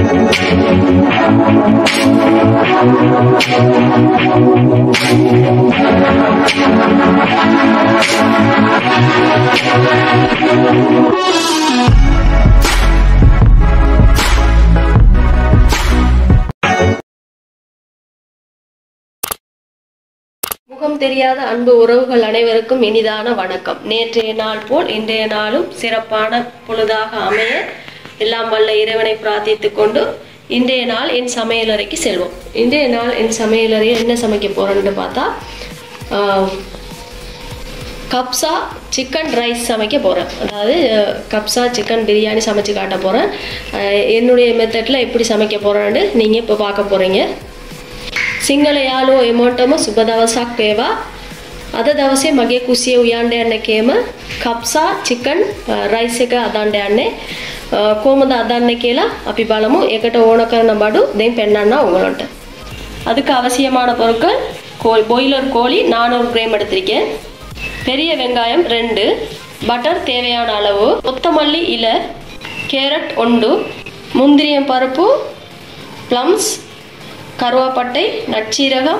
முகம் தெரியாத அன்பு உறவுகள் அனைவருக்கும் இனிதான வணக்கம் நேற்றைய நாள் போல் இன்றைய நாளும் சிறப்பான பொழுதாக அமைய எல்லாம் வல்ல இறைவனை பிரார்த்தித்துக் கொண்டு இன்றைய நாள் என் சமையலறைக்கு செல்வோம் இன்றைய நாள் என் சமையலறையில் என்ன சமைக்க போறேன்னு பார்த்தா ஆஹ், கப்சா சிக்கன் ரைஸ் சமைக்க போகிறேன் அதாவது அஹ், கப்சா சிக்கன் பிரியாணி சமைச்சு காட்ட போகிறேன் என்னுடைய மெத்தடில் எப்படி சமைக்க போகிறேன்னு நீங்கள் இப்போ பார்க்க போகிறீங்க සිංහල යාලෝ එමෝටම සුබ දවසක් වේවා අද දවසේ මගේ කුසිය උයන්ඩ යන්න කේම කප්සා චිකන් රයිස් එක අදන්ඩ යන්නේ කෝමද අදන්න කියලා අපි බලමු ඒකට ඕන කරන බඩු දෙන් පෙන්න්න உங்களோட்ட அதுக்கு அவசியமான பொருட்கள் கோல் பாய்லர் கோழி நானூறு கிராம் எடுத்திருக்கேன் பெரிய வெங்காயம் ரெண்டு பட்டர் தேவையான அளவு கொத்தமல்லி இலை கேரட் ஒன்று முந்திரியம் பருப்பு ப்ளம்ஸ் கருவாப்பட்டை நச்சீரகம்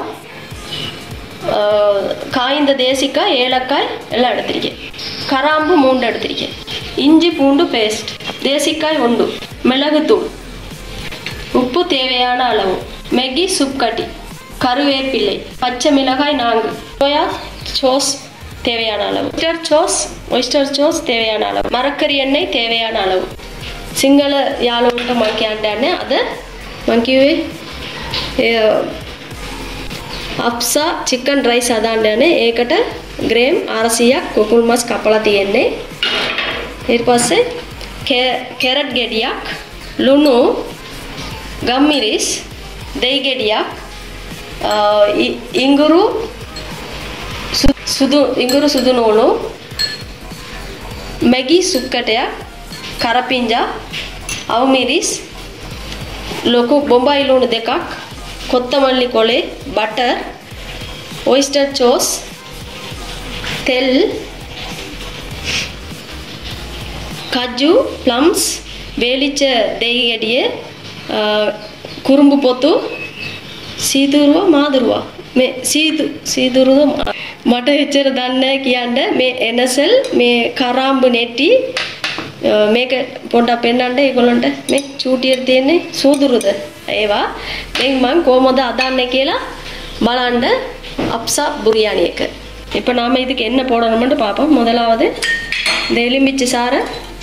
ஆஹ், காய்ந்த தேசிக்காய் ஏலக்காய் எல்லாம் எடுத்திருக்கேன் கராம்பு மூண்டு எடுத்திருக்கேன் இஞ்சி பூண்டு பேஸ்ட் தேசிக்காய் ஒன்று மிளகுத்தூள் உப்பு தேவையான அளவு மெகி சுப்கட்டி கருவேப்பிள்ளை பச்சை மிளகாய் நான்கு சோயா சோஸ் தேவையான அளவு ஒய்ஸ்டர் சோஸ் ஒய்ஸ்டர் சோஸ் தேவையான அளவு மரக்கறி எண்ணெய் தேவையான அளவு சிங்கள யாழோட்ட ಮಂಕಿ ಅಂಡಾನೆ ಅದ ಮಂಕಿವೆ අප්සා චිකන් රයිස් අදාන්න යන ඒකට ග්‍රේම් ආරසියක් කුකුල් මස් කපලා තියෙන්නේ ඊට පස්සේ කැරට් ගෙඩියක් ලුණු ගම්මිරිස් දෙයි ගෙඩියක් ආ, ඉ- ඉඟුරු සු- සුදු ඉඟුරු සුදු නූලු මැගි සුප්කටයක් කරපිංජා අවමිරිස් ලොකු බොම්බයි ලුණු දෙකක් කොත්තමල්ලි කොලේ බටර් ඔයිස්ටර් චෝස් තෙල් කජ්ජු ප්ලම්ස් වේලිච්ච දෙහි ගෙඩිය අ, කුරුම්බු පොතු සීදුරුව මාදුරුවා මේ සීදු සීදුරුව මා- මට එච්චර දන්නේ කියන්න මේ එනසල් මේ කරාම්බු නෙටි අ, මේක පොඩ්ඩක් පෙන්වන්න ඒගොල්ලන්ට මේ චූටියට තියෙන්නේ සූදුරුද ඒවා දැන් මම කොහොමද අදන්නේ කියලා බලන්න அப்சா பிரியாணி එක இப்போ நாம இதுக்கு என்ன போடணும்னு பார்ப்போம் முதலாவது இந்த எலுமிச்சை சாறை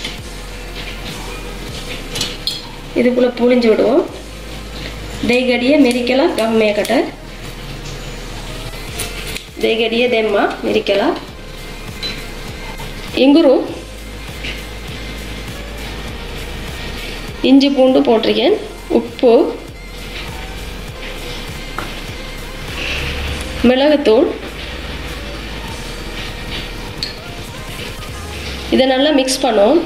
இதுக்குள்ளே புழிஞ்சு விடுவோம் දෙයිගඩිය මෙරිකලා ගම්මයකට දෙයිගඩිය දෙම්මා මෙරිකලා இங்குரு இஞ்சி பூண்டு போட்டிருக்கேன் உப்பு மிளகுத்தூள் இதை நல்லா மிக்ஸ் பண்ணுவோம்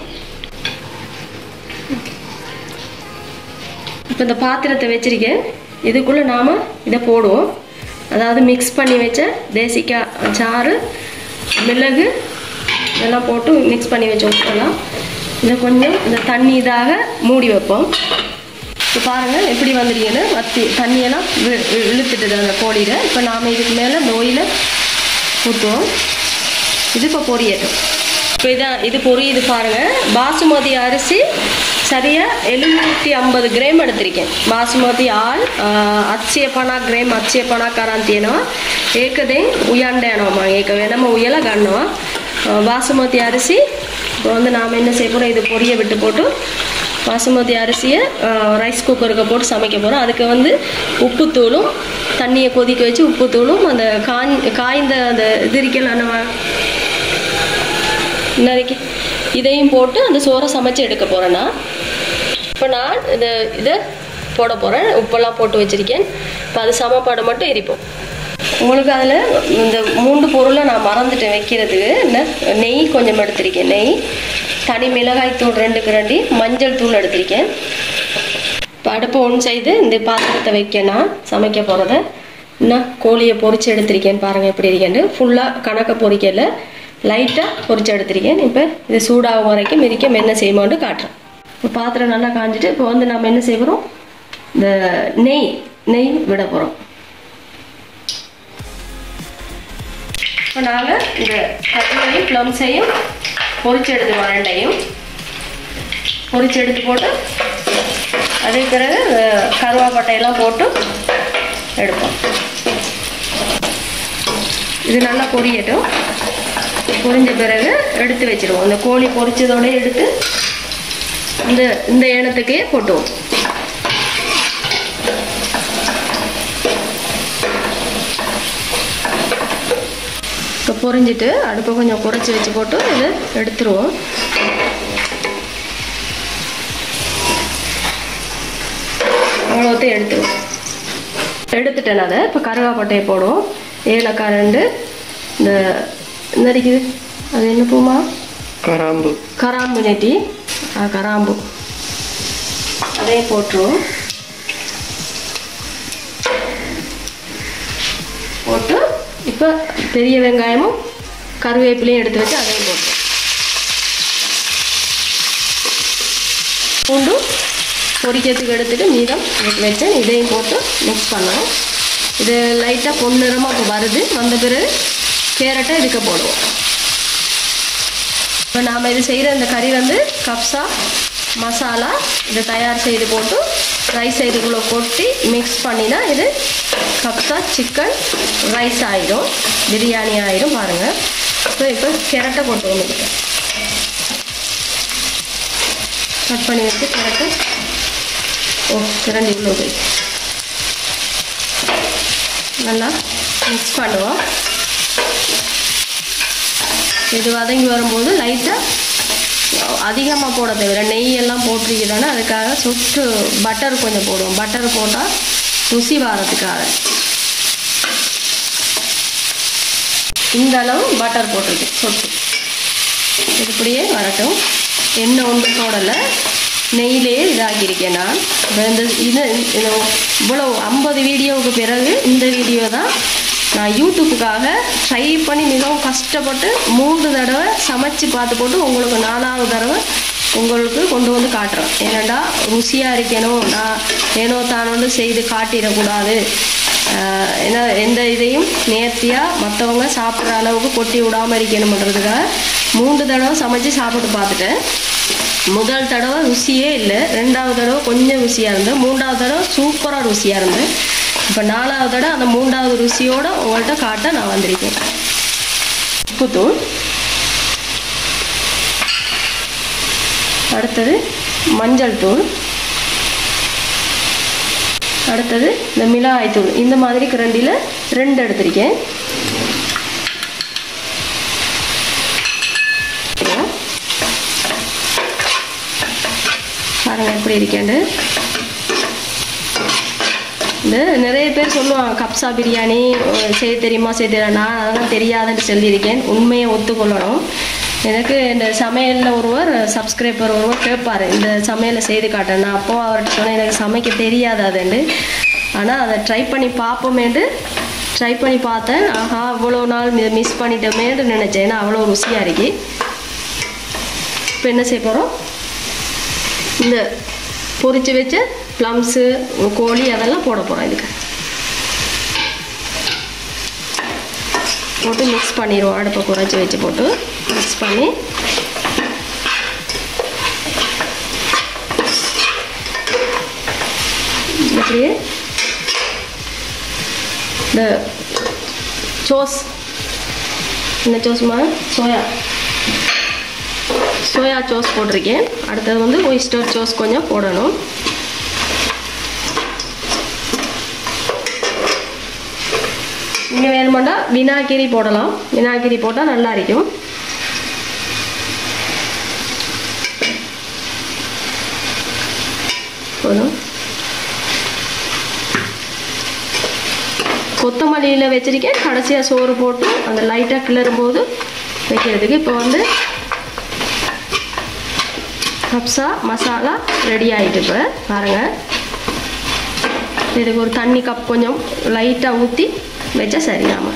இப்போ இந்த பாத்திரத்தை வச்சிருக்கேன் இதுக்குள்ளே நாம் இதை போடுவோம் அதாவது மிக்ஸ் பண்ணி வச்ச தேசிக்காய் சாறு மிளகு இதெல்லாம் போட்டு மிக்ஸ் பண்ணி வச்சு விட்டுறலாம் இதை கொஞ்சம் இந்த தண்ணி இதாக மூடி வைப்போம் இப்போ பாருங்கள் எப்படி வந்துருக்கேன்னு வத்தி தண்ணியெல்லாம் வி- வி- இழுத்துட்டுது அந்த கோழியில் இப்போ நாம் இதுக்கு மேலே இந்த oil அ ஊற்றுவோம் இது இப்போ பொரியட்டும் இப்போ இதான் இது பொரியுது பாருங்கள் பாசுமதி அரிசி சரியாக எழுநூற்றி ஐம்பது கிராம் எடுத்திருக்கேன் பாசுமதி ஆள் අත්සිය පණක් ග්‍රේම් අත්සිය පණක් අරන් තියෙනවා ඒක දෙන් උයන්ඩ යනවා මම ඒක වෙනම උයලා ගන්නවා අ, பாசுமதி அரிசி இப்போ வந்து நாம் என்ன செய்ய போகிறோம் இது பொரிய விட்டு போட்டு பாசுமதி அரிசியை ரைஸ் குக்கருக்கு போட்டு சமைக்க போகிறோம் அதுக்கு வந்து உப்புத்தூளும் தண்ணியை கொதிக்க வச்சு உப்புத்தூளும் அந்த காய் காய்ந்த அந்த இது இருக்கல நம்ம இன்னைக்கு இதையும் போட்டு அந்த சோறை சமைச்சு எடுக்க போகிறேன் நான் இப்போ நான் இதை இதை போட போகிறேன் உப்பெல்லாம் போட்டு வச்சுருக்கேன் இப்போ அது சமப்பாடு மட்டும் எரிப்போம் உங்களுக்கு அதில் இந்த மூன்று பொருளை நான் மறந்துட்டேன் வைக்கிறதுக்கு என்ன நெய் கொஞ்சம் எடுத்திருக்கேன் நெய் தனி மிளகாய் தூள் ரெண்டு கிரண்டி மஞ்சள் தூள் எடுத்திருக்கேன் இப்போ அடுப்பு ஒன் செய்து இந்த பாத்திரத்தை வைக்க நான் சமைக்க போகிறத இன்னும் கோழியை பொரிச்சு எடுத்திருக்கேன் பாருங்கள் எப்படி இருக்கேன்னு ஃபுல்லாக கணக்கை பொரிக்கல லைட்டாக பொரிச்சு எடுத்திருக்கேன் இப்போ இது சூடாகும் வரைக்கும் மிரிக்க என்ன செய்யுமான்னு காட்டுறேன் இப்போ பாத்திரம் நல்லா காஞ்சிட்டு இப்போ வந்து நம்ம என்ன செய்ய போகிறோம் இந்த நெய் நெய் விட போகிறோம் இப்போ நாங்கள் இந்த கத்திரியும் ப்ளம்ஸையும் பொரிச்சு எடுத்துக்கோம் ரெண்டையும் பொரிச்சு எடுத்து போட்டு அதே பிறகு அஹ், கருவாப்பட்டையெல்லாம் போட்டு எடுப்போம் இது நல்லா பொரியட்டும் பொரிஞ்ச பிறகு எடுத்து வச்சிருவோம் இந்த கோழி பொரிச்சதோட எடுத்து இந்த இந்த எண்ணத்துக்கே போட்டுவோம் இப்போ பொரிஞ்சிட்டு அடுப்பை கொஞ்சம் குறைச்சி வச்சு போட்டு இதை எடுத்துருவோம் அவ்வளோத்தையும் எடுத்துருவோம் எடுத்துட்டேன் அதை இப்போ கருவாப்பட்டையை போடுவோம் ஏலக்காய் ரெண்டு இந்த இந்த இருக்குது அது என்ன பூமா கராம்பு கராம்பு நெட்டி ஆ, கராம்பு அதையும் போட்டுருவோம் போட்டு இப்போ பெரிய வெங்காயமும் கருவேப்பிலையும் எடுத்து வச்சு அதையும் போட்டுருவோம் பூண்டும் பொரிக்கிறதுக்கு எடுத்துட்டு மீதம் எடுத்து வச்சேன் இதையும் போட்டு மிக்ஸ் பண்ணணும் இது லைட்டாக பொன்னிறமாக இப்போ வருது வந்த பிறகு கேரட்டை இதுக்க போடுவோம் இப்போ நாம் இது செய்கிற இந்த கறி வந்து கப்ஸா மசாலா இதை தயார் செய்து போட்டு ரைஸ் இதுக்குள்ளே கொட்டி மிக்ஸ் பண்ணினா இது கப்ஸா சிக்கன் ரைஸ் ஆயிடும் பிரியாணி ஆயிடும் பாருங்கள் ஸோ இப்போ கேரட்டை போட்டு வந்துக்கிட்டேன் கட் பண்ணி வச்சு கேரட்டை ஓ கிரண்டி இவ்வளோ போய் நல்லா மிக்ஸ் பண்ணுவோம் இது வதங்கி வரும்போது லைட்டாக அதிகமாக போட தேவையில்ல நெய் எல்லாம் போட்டிருக்கிறோன்னா அதுக்காக சுட்டு பட்டர் கொஞ்சம் போடுவோம் பட்டர் போட்டால் ருசி வாரத்துக்காக இந்த அளவு பட்டர் போட்டிருக்கேன் சொட்டு இது இப்படியே வரட்டும் எண்ணெய் ஒன்று போடலை நெய்யிலே இதாக்கியிருக்கேன் நான் இப்ப இந்த இது இது இவ்வளோ ஐம்பது வீடியோவுக்கு பிறகு இந்த வீடியோ தான் நான் யூடியூப்புக்காக ட்ரை பண்ணி மிகவும் கஷ்டப்பட்டு மூன்று தடவை சமைச்சு பார்த்து போட்டு உங்களுக்கு நாலாவது தடவை உங்களுக்கு கொண்டு வந்து காட்டுறேன் ஏன்னாண்டா ருசியாக இருக்கணும் நான் ஏனோ தானோன்னு செய்து காட்டிடக்கூடாது ஆஹ் ஏன்னா எந்த இதையும் நேர்த்தியாக மற்றவங்க சாப்பிட்ற அளவுக்கு கொட்டி விடாமல் இருக்கணுன்றதுக்காக மூன்று தடவை சமைச்சு சாப்பிட்டு பார்த்துட்டேன் முதல் தடவை ருசியே இல்லை ரெண்டாவது தடவை கொஞ்சம் ருசியாக இருந்தது மூன்றாவது தடவை சூப்பராக ருசியாக இருந்தது இப்போ நாலாவது தடவை அந்த மூன்றாவது ருசியோடு உங்கள்கிட்ட காட்ட நான் வந்திருக்கேன் உப்புத்தூள் அடுத்தது மஞ்சள் தூள் அடுத்தது இந்த மிளகாய் தூள் இந்த மாதிரி கிரண்டியில் ரெண்டு எடுத்திருக்கேன் பாருங்க எப்படி இருக்கேன்னு இந்த நிறைய பேர் சொல்லுவாங்க கப்சா பிரியாணி அஹ், செய்ய தெரியுமா செய்ய தெரியாது நான் அதெல்லாம் தெரியாதுன்னு சொல்லியிருக்கேன் உண்மையை ஒத்துக்கொள்ளணும் எனக்கு இந்த சமையலில் ஒருவர் சப்ஸ்கிரைபர் ஒருவர் கேட்பார் இந்த சமையலை செய்து காட்டேன் நான் அப்போ அவர்கிட்ட சொன்னேன் எனக்கு சமைக்க தெரியாது அதுண்டு ஆனால் அதை ட்ரை பண்ணி பார்ப்போமேண்டு ட்ரை பண்ணி பார்த்தேன் ஆஹா அவ்வளோ நாள் மிஸ் பண்ணிட்டோமேன்னு நினச்சேன் ஏன்னா அவ்வளோ ருசியாக இருக்கு இப்போ என்ன செய்ய போகிறோம் இந்த பொரிச்சு வச்ச ப்ளம்ஸு கோழி அதெல்லாம் போட போகிறோம் இதுக்கு போட்டு மிக்ஸ் பண்ணிடுவோம் அடுப்பை குறைச்சி வச்சு போட்டு மிக்ஸ் பண்ணி இப்படியே இந்த சோஸ் என்ன சோஸ்மா சோயா சோயா சோஸ் போட்டிருக்கேன் அடுத்தது வந்து ஒயிஸ்டர் சோஸ் கொஞ்சம் போடணும் இங்கே வேணுமெண்டா வினாகிரி போடலாம் வினாகிரி போட்டால் நல்லா இருக்கும் போதும் கொத்தமல்லியில் வச்சிருக்கேன் கடைசியாக சோறு போட்டு அந்த லைட்டாக கிளறும் போது வைக்கிறதுக்கு இப்போ வந்து கப்ஸா மசாலா ரெடி ஆகிட்டு இப்போ பாருங்கள் இதுக்கு ஒரு தண்ணி கப் கொஞ்சம் லைட்டாக ஊற்றி வச்சா சரி நாம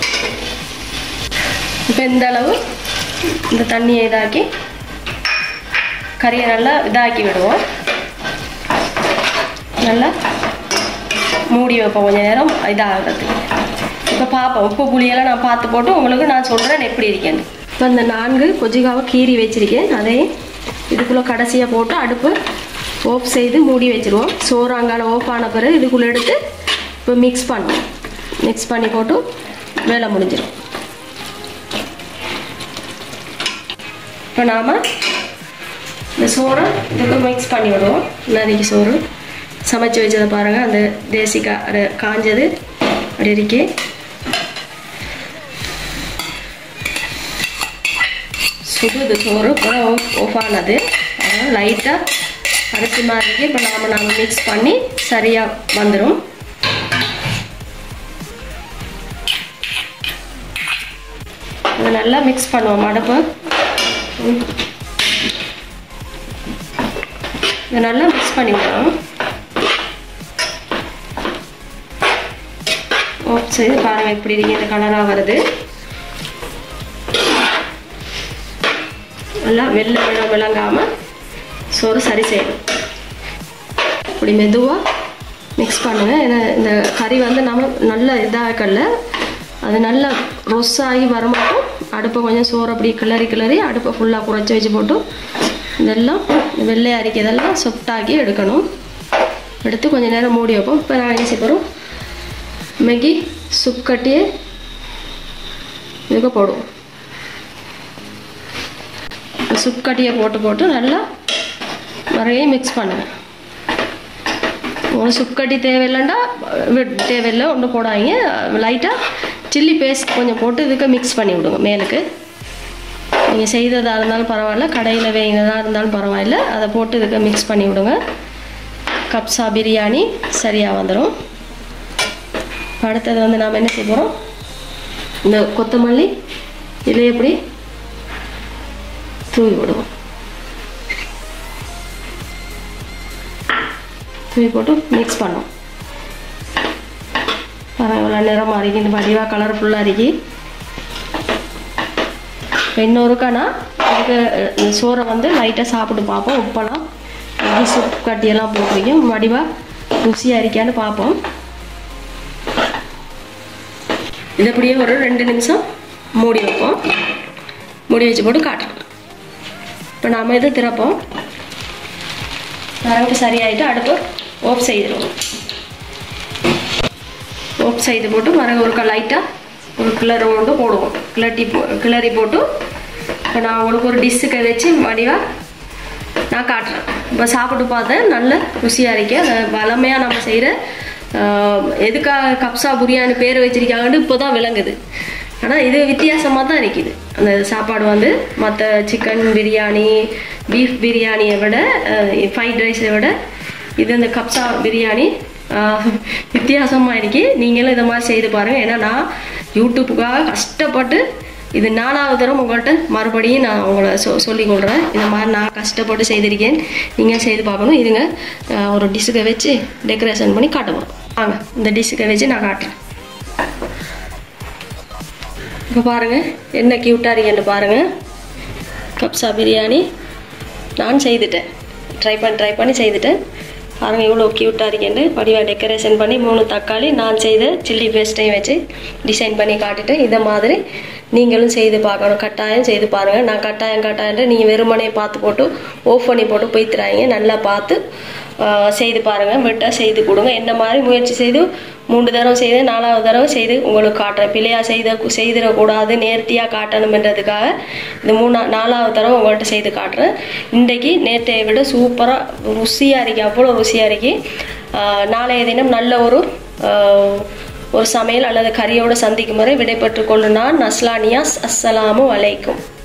இப்போ இந்த அளவு இந்த தண்ணியை இதாக்கி கறியை நல்லா இதாக்கி விடுவோம் நல்லா மூடி வைப்போம் கொஞ்ச நேரம் இதாகிறதுக்கு இப்போ பார்ப்போம் உப்பு புளியெல்லாம் நான் பார்த்து போட்டு உங்களுக்கு நான் சொல்கிறேன் எப்படி இருக்கேன்னு இப்போ இந்த நான்கு கொஜிகாவை கீறி வச்சிருக்கேன் அதையும் இதுக்குள்ளே கடைசியாக போட்டு அடுப்பு ஓப் செய்து மூடி வச்சிருவோம் சோறாங்கால ஓப் ஆன பிறகு இதுக்குள்ளே எடுத்து இப்போ மிக்ஸ் பண்ணுவோம் மிக்ஸ் பண்ணி போட்டு வேலை முடிஞ்சிடும் இப்போ நாம் இந்த சோறை இதுக்கு மிக்ஸ் பண்ணி விடுவோம் நதிக்கு சோறு சமைச்சு வச்சதை பாருங்கள் அந்த தேசிக்கா அது காஞ்சது அப்படி இருக்கே சுடுது சோறு இப்போ ஆஃப் ஆஃப் ஆனது அதனால் லைட்டாக அரிசி மாதிரி இருக்கு இப்போ நாம் நாம் மிக்ஸ் பண்ணி சரியாக வந்துடும் இதை நல்லா மிக்ஸ் பண்ணுவோம் மடப்பை இதை நல்லா மிக்ஸ் பண்ணி விடணும் ஓப்ஸ் இது பாருங்கள் இப்படி இருக்கு இந்த கலராக வருது நல்லா வெள்ளை வெள்ளம் விளங்காமல் சோறு சரி செய்யணும் இப்படி மெதுவாக மிக்ஸ் பண்ணுங்கள் ஏன்னா இந்த கறி வந்து நம்ம நல்ல இதாகல அது நல்லா ரொஸ்ஸாகி வரமாட்டோம் அடுப்பை கொஞ்சம் சோறு அப்படி கிளறி கிளறி அடுப்பை ஃபுல்லாக குறைச்சி வச்சு போட்டு இதெல்லாம் வெள்ளை அரிக்கி இதெல்லாம் சொப்டாக்கி எடுக்கணும் எடுத்து கொஞ்சம் நேரம் மூடி வைப்போம் இப்போ நான் என்ன செய்ய போகிறோம் மேகி சுப் கட்டியே இதுக்கு போடுவோம் சுப் கட்டியை போட்டு போட்டு நல்லா நிறைய மிக்ஸ் பண்ணுவேன் உங்களுக்கு சுப் கட்டி தேவையில்லைண்டா தேவையில்லை ஒன்றும் போடாதீங்க லைட்டாக சில்லி பேஸ்ட் கொஞ்சம் போட்டு இதுக்கு மிக்ஸ் பண்ணி விடுங்க மேலுக்கு நீங்கள் செய்ததாக இருந்தாலும் பரவாயில்ல கடையில் வேங்கினதாக இருந்தாலும் பரவாயில்ல அதை போட்டு இதுக்கு மிக்ஸ் பண்ணி விடுங்க கப்ஸா பிரியாணி சரியாக வந்துடும் அடுத்தது வந்து நாம் என்ன செய்ய போகிறோம் இந்த கொத்தமல்லி இதில் எப்படி தூவி விடுவோம் தூவி போட்டு மிக்ஸ் பண்ணோம் பரவாயில்ல நிறமாக இருக்கு இந்த வடிவாக கலர்ஃபுல்லாக இருக்கு இன்னொருக்கானா இதுக்கு அஹ், சோறை வந்து லைட்டாக சாப்பிட்டு பார்ப்போம் உப்பெல்லாம் இஞ்சி சுப் கட்டியெல்லாம் போட்டிருக்கோம் வடிவாக ருசியாக இருக்கான்னு பார்ப்போம் இது அப்படியே ஒரு ரெண்டு நிமிஷம் மூடி வைப்போம் மூடி வச்சு போட்டு காட்டுறோம் இப்போ நாம் இதை திறப்போம் நரம்பு சரியாயிட்டு அடுப்பு ஓப் செய்திடுவோம் ஓப் செய்து போட்டு மரம் ஒரு லைட்டாக ஒரு கிளறு கொண்டு போடுவோம் கிளட்டி போ கிளறி போட்டு இப்போ நான் உங்களுக்கு ஒரு டிஷ்ஷுக்கு வச்சு வடிவாக நான் காட்டுறேன் இப்போ சாப்பிட்டு பார்த்தேன் நல்ல ருசியாக இருக்கு அதை வளமையாக நம்ம செய்கிற எதுக்காக கப்ஸா பிரியாணி பேர் வச்சிருக்காங்கன்னு இப்போ தான் விளங்குது ஆனால் இது வித்தியாசமாக தான் இருக்குது அந்த சாப்பாடு வந்து மற்ற சிக்கன் பிரியாணி பீஃப் பிரியாணியை விட ஃப்ரைட் ரைஸை விட இது இந்த கப்ஸா பிரியாணி வித்தியாசமாக இருக்கு நீங்களும் இதை மாதிரி செய்து பாருங்கள் ஏன்னா நான் யூடியூப்புக்காக கஷ்டப்பட்டு இது நாலாவது தரம் உங்கள்கிட்ட மறுபடியும் நான் உங்களை சொ சொல்லி கொடுறேன் இந்த மாதிரி நான் கஷ்டப்பட்டு செய்திருக்கேன் நீங்கள் செய்து பார்க்கணும் இதுங்க அஹ், ஒரு டிஷ்ஷுக்கு வச்சு டெக்கரேஷன் பண்ணி காட்ட போகிறோம் வாங்க இந்த டிஷ்ஷுக்கு வச்சு நான் காட்டுறேன் இப்போ பாருங்கள் என்ன க்யூட்டாக இருக்கேன்னு பாருங்கள் கப்ஸா பிரியாணி நான் செய்துட்டேன் ட்ரை பண்ணி ட்ரை பண்ணி செய்துட்டேன் பாருங்கள் இவ்வளோ க்யூட்டாக இருக்கேன்னு வடிவாக டெக்கரேஷன் பண்ணி மூணு தக்காளி நான் செய்த சில்லி பேஸ்ட்டையும் வச்சு டிசைன் பண்ணி காட்டிட்டு இதை மாதிரி நீங்களும் செய்து பார்க்கணும் கட்டாயம் செய்து பாருங்கள் நான் கட்டாயம் கட்டாயம் நீங்கள் வெறுமனே பார்த்து போட்டு ஆஃப் பண்ணி போட்டு போய்த்துறாங்க நல்லா பார்த்து ஆஹ், செய்து பாருங்கள் விட்டால் செய்து கொடுங்க என்ன மாதிரி முயற்சி செய்து மூன்று தடவை செய்து நாலாவது தடவை செய்து உங்களுக்கு காட்டுறேன் பிள்ளையா செய்த செய்திடக்கூடாது நேர்த்தியாக காட்டணுமென்றதுக்காக இந்த மூணா நாலாவது தடவை உங்கள்கிட்ட செய்து காட்டுறேன் இன்றைக்கு நேற்றையை விட சூப்பராக ருசியாக இருக்கு அவ்வளோ ருசியாக இருக்கு ஆஹ், நாளைய தினம் நல்ல ஒரு ஆஹ், ஒரு சமையல் அல்லது கறியோடு சந்திக்கும் வரை விடைபெற்றுக் கொள்ளும் நான் நஸ்லானியாஸ் அஸ்ஸலாமு அலைக்கும்